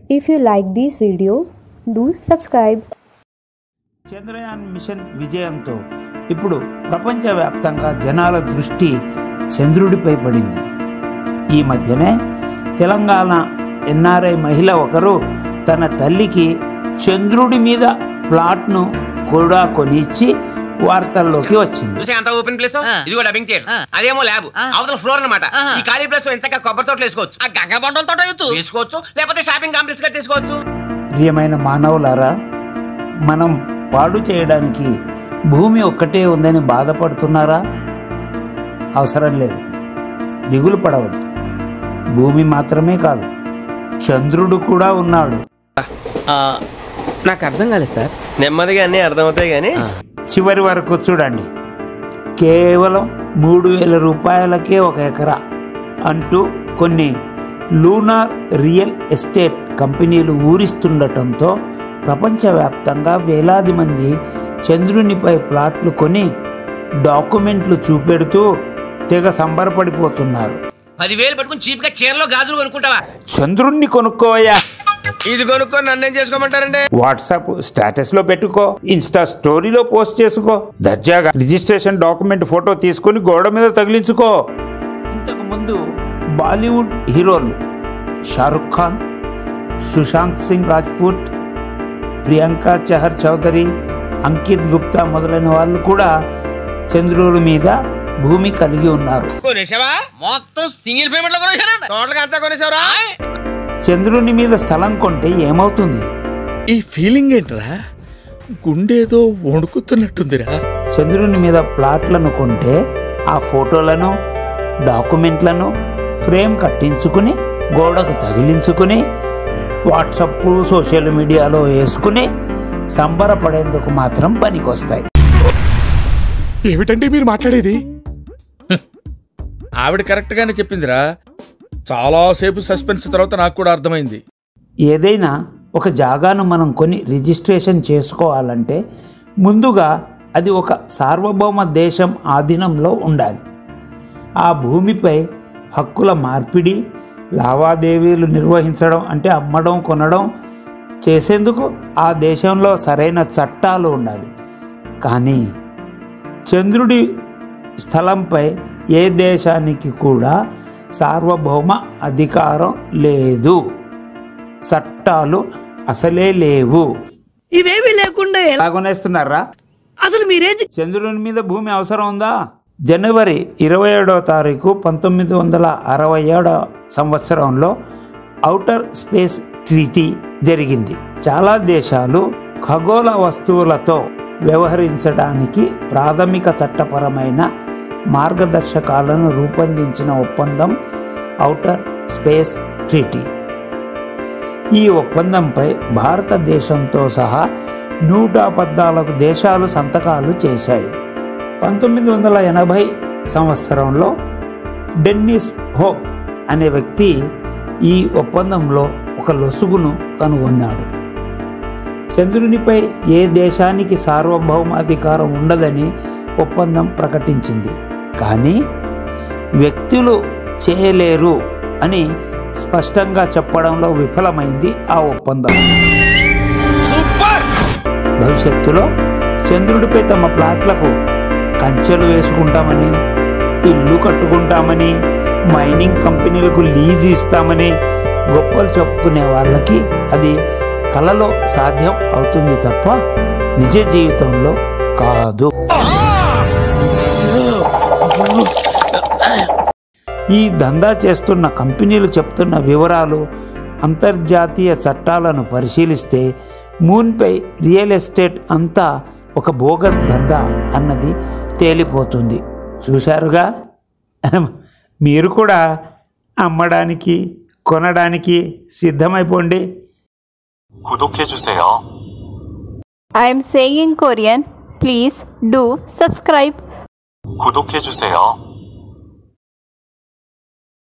If you like this video, do subscribe. Chandrayaan mission విజయంతో ఇప్పుడు ప్రపంచవ్యాప్తంగా జనాల దృష్టి చంద్రుడిపై పడింది ఈ మధ్యనే తెలంగాణ ఎన్ఆర్ఐ మహిళ ఒకరు తన తల్లికి చంద్రుడి మీద ప్లాట్ను కూడా కొనిచ్చి వార్తల్లోకి వచ్చింది చూసే అంత ఓపెన్ ప్లేస్ ఆ. ఇది కూడా డబ్బింగ్ థియేటర్ ఆ. అదేమో ల్యాబ్ ఆ. అవతల ఫ్లోర్ అన్నమాట ఆహా. ఈ ఖాళీ ప్లేస్ లో ఎంతగా కొబ్బరి తోటలు వేసుకోవచ్చు ఆ గంగ బండలతో వేయచ్చు వేసుకోవచ్చు లేకపోతే షాపింగ్ కాంప్లెక్స్ కట్టేసుకోవచ్చు ప్రియమైన మానవులారా మనం పాడు చేయడానికి భూమి ఒక్కటే ఉందని బాధపడుతున్నారా అవసరం లేదు దిగులు పడవద్దు భూమి మాత్రమే కాదు చంద్రుడు కూడా ఉన్నాడు నాకు అర్థం కాలేదు సార్ నెమ్మదిగా అన్నీ అర్థమవుతాయి కానీ చివరి వరకు చూడండి కేవలం మూడు వేల రూపాయలకే ఒక ఎకరా అంటూ కొన్ని లూనార్ రియల్ ఎస్టేట్ కంపెనీలు ఊరిస్తుండటంతో ప్రపంచవ్యాప్తంగా వేలాది మంది చంద్రునిపై ప్లాట్లు కొని డాక్యుమెంట్లు చూపెడుతూ తెగ సంబరపడిపోతున్నారు పదివేలు పట్టుకుని చీప్ గా చీరలో గాజులు కొనుక్కుంటావా చంద్రుణ్ణి కొనుక్కోయా ఇది కొనుక్కొని నన్నేం చేసుకోమంటారండి వాట్సాప్ స్టేటస్ లో పెట్టుకో ఇన్స్టా స్టోరీలో పోస్ట్ చేసుకో దర్జాగా రిజిస్ట్రేషన్ డాక్యుమెంట్ ఫోటో తీసుకొని గోడ మీద తగిలించుకో ఇంతకు ముందు బాలీవుడ్ హీరోలు షారుఖ్ ఖాన్ సుశాంత్ సింగ్ రాజ్పూట్ ప్రియాంక చహర్ చౌదరి అంకిత్ గుప్తా మొదలైన వాళ్ళు కూడా చంద్రుడి మీద భూమి కలిగి ఉన్నారు కొనేసావా మొత్తం సింగిల్ పేమెంట్ లో కొనేసారండి టోటల్ గా అంతా కొనేసావరా చంద్రుని మీద స్థలం కొంటే ఏమవుతుంది ఈ ఫీలింగ్ ఏంట్రా గుండేదో వణుకుతున్నట్టుందిరా చంద్రుని మీద ప్లాట్లను కొంటే ఆ ఫోటోలను డాక్యుమెంట్లను ఫ్రేమ్ కట్టించుకుని గోడకు తగిలించుకుని వాట్సప్ సోషల్ మీడియాలో వేసుకుని సంబరపడేందుకు మాత్రం పనికొస్తాయి ఏమిటండి మీరు మాట్లాడేది ఆవిడ కరెక్ట్ గానే చెప్పిందిరా చాలాసేపు సస్పెన్స్ తర్వాత నాకు కూడా అర్థమైంది ఏదైనా ఒక జాగాను మనం కొని రిజిస్ట్రేషన్ చేసుకోవాలంటే ముందుగా అది ఒక సార్వభౌమ దేశం ఆధీనంలో ఉండాలి ఆ భూమిపై హక్కుల మార్పిడి లావాదేవీలు నిర్వహించడం అంటే అమ్మడం కొనడం చేసేందుకు ఆ దేశంలో సరైన చట్టాలు ఉండాలి కానీ చంద్రుడి స్థలంపై ఏ దేశానికి కూడా సార్వభౌమ అధికారం లేదు చట్టాలు అసలే లేవు ఇవేమీ లేకుండా ఎలా లాగొనేస్తున్నారా అసలు మీరేం చే- చంద్రుని మీద భూమి అవసరం ఉందా జనవరి ఇరవై ఏడవ తారీఖు పంతొమ్మిది వందల అరవై ఏడవ సంవత్సరంలో ఔటర్ స్పేస్ ట్రీటీ జరిగింది చాలా దేశాలు ఖగోళ వస్తువులతో వ్యవహరించడానికి ప్రాథమిక చట్టపరమైన మార్గదర్శకాలను రూపొందించిన ఒప్పందం ఔటర్ స్పేస్ ట్రీటీ ఈ ఒప్పందంపై భారతదేశంతో సహా నూట పద్నాలుగు దేశాలు సంతకాలు చేశాయి పంతొమ్మిది వందల ఎనభై సంవత్సరంలో డెన్నిస్ హోప్ అనే వ్యక్తి ఈ ఒప్పందంలో ఒక లొసుగును కనుగొన్నాడు చంద్రునిపై ఏ దేశానికి సార్వభౌమాధికారం ఉండదని ఒప్పందం ప్రకటించింది కానీ వ్యక్తులు చేయలేరు అని స్పష్టంగా చెప్పడంలో విఫలమైంది ఆ ఒప్పందం భవిష్యత్తులో చంద్రుడిపై తమ ప్లాట్లకు కంచెలు వేసుకుంటామని ఇల్లు కట్టుకుంటామని మైనింగ్ కంపెనీలకు లీజ్ ఇస్తామని గొప్పలు చెప్పుకునే వాళ్ళకి అది కలలో సాధ్యం అవుతుంది తప్ప నిజ జీవితంలో కాదు ఈ దందా చేస్తున్న కంపెనీలు చెప్తున్న వివరాలు అంతర్జాతీయ చట్టాలను పరిశీలిస్తే మూన్పై రియల్ ఎస్టేట్ అంతా ఒక బోగస్ దందా అన్నది తేలిపోతుంది చూశారుగా మీరు కూడా అమ్మడానికి కొనడానికి సిద్ధమైపోండి 구독해주세요. I am saying in Korean. Please do subscribe. 구독해주세요.